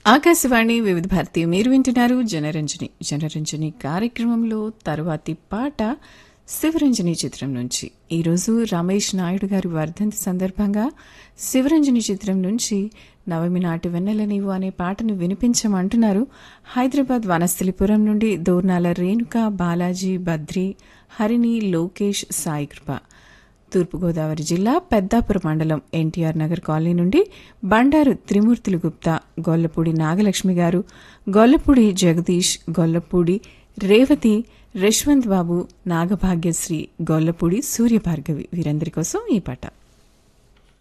ఆకాశవాణి వివిధ భారతి మీరు వింటున్నారు జనరంజని జనరంజని కార్యక్రమంలో తరువాతి పాట శివరంజని చిత్రం నుంచి ఈరోజు రమేష్ నాయుడు గారి వర్ధంతి సందర్భంగా శివరంజని చిత్రం నుంచి నవమి నాటి వెన్నెల నీవు అనే పాటను వినిపించమంటున్నారు హైదరాబాద్ వనస్థలిపురం నుండి దోర్నాల రేణుక బాలాజీ బద్రి హరిణి లోకేష్ సాయికృప తూర్పుగోదావరి జిల్లా పెద్దాపురం మండలం ఎన్టీఆర్ నగర్ కాలనీ నుండి బండారు త్రిమూర్తులు గుప్తా గొల్లపూడి నాగలక్ష్మి గారు గొల్లపూడి జగదీష్ గొల్లపూడి రేవతి యశ్వంత్ బాబు నాగభాగ్యశ్రీ గొల్లపూడి సూర్యభార్గవి వీరందరి కోసం ఈ పాట